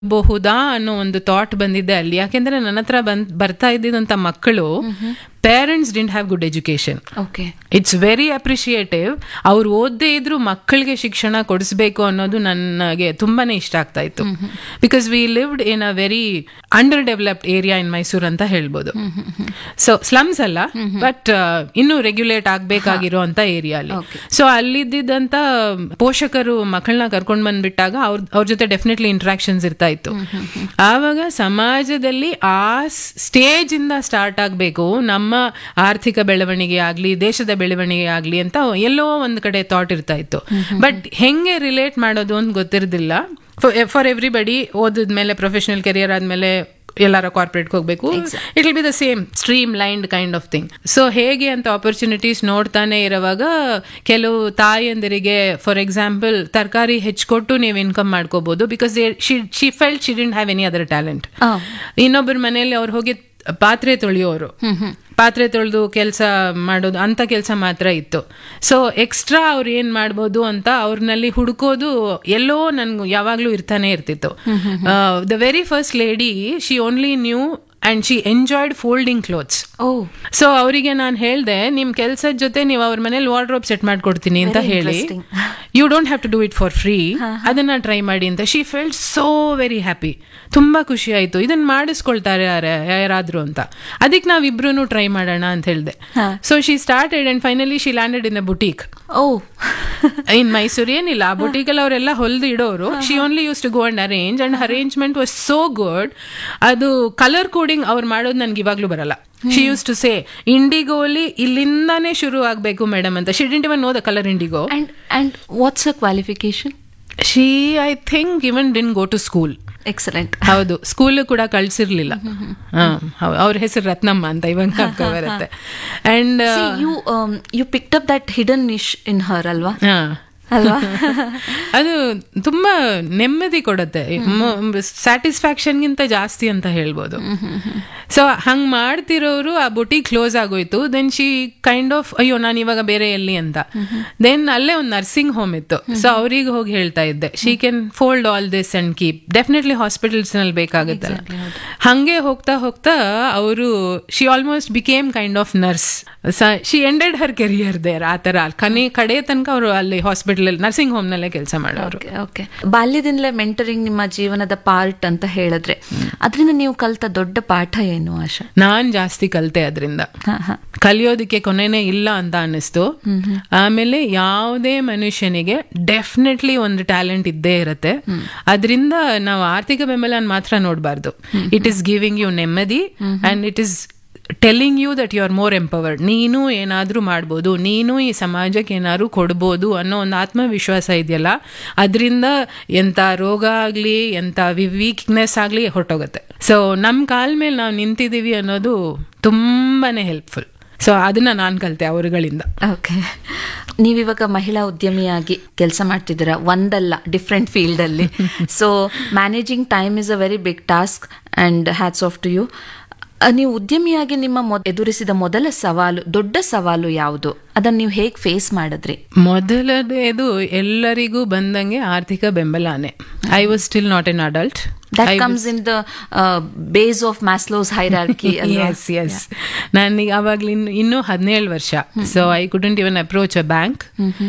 ಬಹುದಾ ಅನ್ನೋ ಒಂದು ಥಾಟ್ ಬಂದಿದೆ ಅಲ್ಲಿ ಯಾಕೆಂದ್ರೆ ನನ್ನ ಹತ್ರ ಬಂದ್ ಬರ್ತಾ ಇದ್ದಿದಂತ ಮಕ್ಕಳು parents didn't have good education okay it's very appreciative ಅವ್ರು ಓದದೇ ಇದ್ರು ಮಕ್ಕಳಿಗೆ ಶಿಕ್ಷಣ ಕೊಡಿಸ್ಬೇಕು ಅನ್ನೋದು ನನಗೆ ತುಂಬಾನೇ ಇಷ್ಟ ಆಗ್ತಾ ಇತ್ತು because we lived in a very underdeveloped area in Mysore ಅಂತ ಹೇಳ್ಬೋದು ಸೊ ಸ್ಲಮ್ಸ್ ಅಲ್ಲ ಬಟ್ ಇನ್ನೂ ರೆಗ್ಯುಲೇಟ್ ಆಗ್ಬೇಕಾಗಿರೋ ಅಂತ ಏರಿಯಾ ಅಲ್ಲಿ ಸೊ ಅಲ್ಲಿದ್ದಂತ ಪೋಷಕರು ಮಕ್ಕಳನ್ನ ಕರ್ಕೊಂಡ್ ಬಂದ್ಬಿಟ್ಟಾಗ ಅವ್ರ ಅವ್ರ ಜೊತೆ ಡೆಫಿನೆಟ್ಲಿ ಇಂಟ್ರಾಕ್ಷನ್ಸ್ ಇರ್ತಾ ಇತ್ತು ಆವಾಗ ಸಮಾಜದಲ್ಲಿ ಆ ಸ್ಟೇಜ್ ಇಂದ ಸ್ಟಾರ್ಟ್ ಆಗ್ಬೇಕು ನಮ್ಮ ಆರ್ಥಿಕ ಬೆಳವಣಿಗೆ ಆಗ್ಲಿ ದೇಶದ ಬೆಳವಣಿಗೆ ಆಗ್ಲಿ ಅಂತ ಎಲ್ಲೋ ಒಂದ್ ಕಡೆ ಥಾಟ್ ಇರ್ತಾ ಇತ್ತು ಬಟ್ ಹೆಂಗೆ ರಿಲೇಟ್ ಮಾಡೋದು ಅಂತ ಗೊತ್ತಿರಲಿಲ್ಲ ಫಾರ್ ಎವ್ರಿಬಡಿ ಓದಿದ್ಮೇಲೆ ಪ್ರೊಫೆಷನಲ್ ಕೆರಿಯರ್ ಆದ್ಮೇಲೆ ಎಲ್ಲಾರ ಕಾರ್ಪೊರೇಟ್ಗೆ ಹೋಗ್ಬೇಕು it will be the same streamlined kind of thing so ಹೇಗೆ ಅಂತ ಆಪರ್ಚುನಿಟೀಸ್ ನೋಡ್ತಾನೆ ಇರುವಾಗ ಕೆಲವು ತಾಯಂದಿರಿಗೆ ಫಾರ್ ಎಕ್ಸಾಂಪಲ್ ತರಕಾರಿ ಹೆಚ್ಚಿಕೊಟ್ಟು ನೀವು ಇನ್ಕಮ್ ಮಾಡ್ಕೋಬಹುದು because she felt she didn't have any other talent ಇನ್ನೊಬ್ಬರ ಮನೆಯಲ್ಲಿ ಅವ್ರು ಹೋಗಿ ಪಾತ್ರೆ ತೊಳೆಯೋರು ಪಾತ್ರೆ ತೊಳೆದು ಕೆಲಸ ಮಾಡೋದು ಅಂತ ಕೆಲಸ ಮಾತ್ರ ಇತ್ತು ಸೊ ಎಕ್ಸ್ಟ್ರಾ ಅವ್ರು ಏನ್ ಮಾಡ್ಬೋದು ಅಂತ ಅವ್ರನಲ್ಲಿ ಹುಡುಕೋದು ಎಲ್ಲೋ ನನ್ಗೆ ಯಾವಾಗ್ಲೂ ಇರ್ತಾನೆ ಇರ್ತಿತ್ತು the very first lady she only knew and she enjoyed folding clothes oh so ಅವರಿಗೆ ನಾನು ಹೇಳ್ದೆ ನಿಮ್ ಕೆಲ್ಸದ ಜೊತೆ ನೀವು ಅವ್ರ ಮನೇಲಿ ವಾರ್ಡ್ರೋಬ್ ಸೆಟ್ ಮಾಡ್ಕೊಡ್ತೀನಿ ಅಂತ ಹೇಳಿ you don't have to do it for free ಅದನ್ನ ಟ್ರೈ ಮಾಡಿ ಅಂತ she felt so very happy ತುಂಬಾ ಖುಷಿ ಆಯ್ತು ಇದನ್ನ ಮಾಡಿಸ್ಕೊಳ್ತಾರೆ ಯಾರಾದ್ರೂ ಅಂತ ಅದಕ್ಕೆ ನಾವಿಬ್ರು ಟ್ರೈ ಮಾಡೋಣ ಅಂತ ಹೇಳಿದೆ so she started and finally she landed in a boutique oh in Mysuru ಏನಿಲ್ಲ ಆ ಬುಟೀಕಲ್ಲಿ ಅವರೆಲ್ಲ ಹೊಲ್ದು ಇಡೋರು she only use to go and arrange and arrangement was so good ಅದು ಕಲರ್ ಕೋಡಿಂಗ್ ಅವ್ರು ಮಾಡೋದು ನನ್ಗೆ ಇವಾಗ್ಲೂ ಬರಲ್ಲ ಶಿ ಯೂಸ್ ಟು ಸೇ ಇಂಡಿಗೋಲಿ ಇಲ್ಲಿಂದಾನೇ ಶುರು ಆಗ್ಬೇಕು ಮೇಡಮ್ ಅಂತ she didn't even know the colour indigo and and what's a qualification she I think even ಡಿನ್ go to school excellent ಹೌದು ಸ್ಕೂಲ್ ಕೂಡ ಕಳ್ಸಿರ್ಲಿಲ್ಲ ಅವ್ರ ಹೆಸರು ರತ್ನಮ್ಮ ಅಂತ ಇವಾಗ ಬರುತ್ತೆ and you you picked up that hidden niche in her ಅಲ್ವಾ ಅಲ್ವಾ ಅದು ತುಂಬಾ ನೆಮ್ಮದಿ ಕೊಡುತ್ತೆ ಸ್ಯಾಟಿಸ್ಫ್ಯಾಕ್ಷನ್ಗಿಂತ ಜಾಸ್ತಿ ಅಂತ ಹೇಳ್ಬೋದು ಸೊ ಹಂಗ್ ಮಾಡ್ತಿರೋರು ಆ ಬುಟಿ ಕ್ಲೋಸ್ ಆಗೋಯ್ತು ದೆನ್ ಶಿ ಕೈಂಡ್ ಆಫ್ ಅಯ್ಯೋ ನಾನು ಇವಾಗ ಬೇರೆ ಎಲ್ಲಿ ಅಂತ ದೆನ್ ಅಲ್ಲೇ ಒಂದು ನರ್ಸಿಂಗ್ ಹೋಮ್ ಇತ್ತು ಸೊ ಅವ್ರಿಗೆ ಹೋಗಿ ಹೇಳ್ತಾ ಇದ್ದೆ she can fold all this and keep definitely hospitals ನಲ್ಲಿ ಬೇಕಾಗುತ್ತಲ್ಲ ಹಂಗೆ ಹೋಗ್ತಾ ಹೋಗ್ತಾ ಅವರು she almost became kind of nurse she ended her career there ಆ ತರ ಕನೆ ಕಡೆ ತನಕ ಅವರು ಅಲ್ಲಿ ಹಾಸ್ಪಿಟಲ್ ನರ್ಸಿಂಗ್ ಹೋಮ್ ನಲ್ಲೇ ಕೆಲಸ ಮಾಡೋರು ಓಕೆ ಬಾಲ್ಯದಿಂದಲೇ ಮೆಂಟರಿಂಗ್ ನಿಮ್ಮ ಜೀವನದ ಪಾರ್ಟ್ ಅಂತ ಹೇಳಿದ್ರೆ ಅದರಿಂದ ನೀವು ಕಲ್ತ ದೊಡ್ಡ ಪಾಠ ಏನು ಆಶಾ ನಾನ್ ಜಾಸ್ತಿ ಕಲ್ತೆ ಅದರಿಂದ ಕಲಿಯೋದಕ್ಕೆ ಕೊನೆನೇ ಇಲ್ಲ ಅಂತ ಅನ್ನಿಸ್ತು ಆಮೇಲೆ ಯಾವುದೇ ಮನುಷ್ಯನಿಗೆ ಡೆಫಿನೆಟ್ಲಿ ಒಂದು ಟ್ಯಾಲೆಂಟ್ ಇದ್ದೇ ಇರತ್ತೆ ಅದರಿಂದ ನಾವು ಆರ್ಥಿಕ ಬೆಂಬಲ ಮಾತ್ರ ನೋಡಬಾರ್ದು ಇಟ್ ಈಸ್ ಗಿವಿಂಗ್ ಯು ನೆಮ್ಮದಿ and it is telling you that you are more empowered ನೀನು ಏನಾದರೂ ಮಾಡ್ಬೋದು ನೀನು ಈ ಸಮಾಜಕ್ಕೆ ಏನಾದ್ರು ಕೊಡ್ಬೋದು ಅನ್ನೋ ಒಂದು ಆತ್ಮವಿಶ್ವಾಸ ಇದೆಯಲ್ಲ ಅದರಿಂದ ಎಂಥ ರೋಗ ಆಗಲಿ ಎಂಥ ವೀಕ್ನೆಸ್ ಆಗಲಿ ಹೊರಟೋಗುತ್ತೆ ಸೊ ನಮ್ಮ ಕಾಲ ಮೇಲೆ ನಾವು ನಿಂತಿದ್ದೀವಿ ಅನ್ನೋದು ತುಂಬಾನೇ ಹೆಲ್ಪ್ಫುಲ್ ಸೊ ಅದನ್ನ ನಾನು ಕಲಿತೆ ಅವರುಗಳಿಂದ ಓಕೆ ನೀವಿವಾಗ ಮಹಿಳಾ ಉದ್ಯಮಿಯಾಗಿ ಕೆಲಸ ಮಾಡ್ತಿದ್ದೀರಾ ಒಂದಲ್ಲ ಡಿಫ್ರೆಂಟ್ ಫೀಲ್ಡಲ್ಲಿ so managing time is a very big task and hats off to you ನೀವು ಉದ್ಯಮಿಯಾಗಿ ನಿಮ್ಮ ಎದುರಿಸಿದ ಮೊದಲ ಸವಾಲು ದೊಡ್ಡ ಸವಾಲು ಯಾವುದು ಅದನ್ನು ನೀವು ಹೇಗೆ ಫೇಸ್ ಮಾಡಿದ್ರಿ ಮೊದಲನೇದು ಎಲ್ಲರಿಗೂ ಬಂದಂಗೆ ಆರ್ಥಿಕ ಬೆಂಬಲನೇ I was still not an adult that comes in the base of Maslow's hierarchy yes yes ನನಗೆ ಅವಾಗ್ಲಿ ಇನ್ನೂ ಹದಿನೇಳು ವರ್ಷ so I couldn't even approach a bank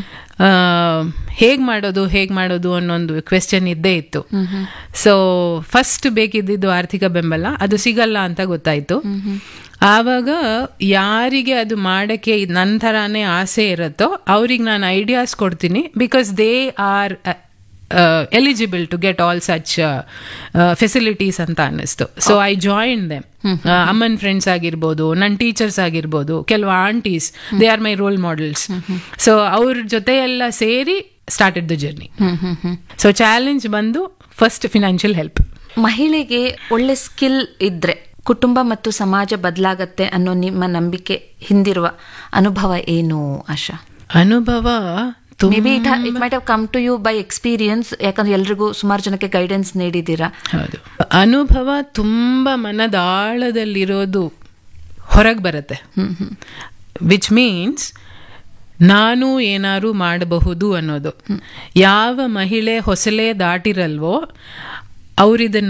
ಹೇಗ್ ಮಾಡೋದು ಹೇಗ್ ಮಾಡೋದು ಅನ್ನೊಂದು ಕ್ವೆಶ್ಚನ್ ಇದ್ದೇ ಇತ್ತು ಸೊ ಫಸ್ಟ್ ಬೇಕಿದ್ದಿದ್ದು ಆರ್ಥಿಕ ಬೆಂಬಲ ಅದು ಸಿಗಲ್ಲ ಅಂತ ಗೊತ್ತಾಯ್ತು ಆವಾಗ ಯಾರಿಗೆ ಅದು ಮಾಡಕ್ಕೆ ನನ್ನ ಥರಾನೇ ಆಸೆ ಇರುತ್ತೋ ಅವ್ರಿಗೆ ನಾನು ಐಡಿಯಾಸ್ ಕೊಡ್ತೀನಿ because they are eligible to get all such facilities ಅಂತ ಅನ್ನಿಸ್ತು ಸೊ ಐ ಜಾಯಿನ್ ದೆಮ್ ಅಮ್ಮನ್ ಫ್ರೆಂಡ್ಸ್ ಆಗಿರ್ಬೋದು ನನ್ನ ಟೀಚರ್ಸ್ ಆಗಿರ್ಬೋದು ಕೆಲವು aunties they are my role models so ಅವ್ರ ಜೊತೆ ಎಲ್ಲ ಸೇರಿ started the journey so challenge ಬಂದು ಫಸ್ಟ್ ಫಿನಾನ್ಷಿಯಲ್ ಹೆಲ್ಪ್ ಮಹಿಳೆಗೆ ಒಳ್ಳೆ ಸ್ಕಿಲ್ ಇದ್ರೆ ಕುಟುಂಬ ಮತ್ತು ಸಮಾಜ ಬದಲಾಗತ್ತೆ ಅನ್ನೋ ನಿಮ್ಮ ನಂಬಿಕೆ ಹಿಂದಿರುವ ಅನುಭವ ಏನು ಆಶಾ ಅನುಭವ may be it it might have come to you by experience ಯಾಕಂದ್ರೆ ಎಲ್ರಿಗೂ ಸುಮಾರು ಜನಕ್ಕೆ ಗೈಡೆನ್ಸ್ ನೀಡಿದ್ದೀರಾ ಹೌದು ಅನುಭವ ತುಂಬಾ ಮನದಾಳದಲ್ಲಿರೋದು ಹೊರಗೆ ಬರುತ್ತೆ ವಿಚ್ ಮೀನ್ಸ್ ನಾನು ಏನಾರು ಮಾಡಬಹುದು ಅನ್ನೋದು ಯಾವ ಮಹಿಳೆ ಹೊಸಲೇ ದಾಟಿರಲ್ವೋ ಅವ್ರು ಇದನ್ನ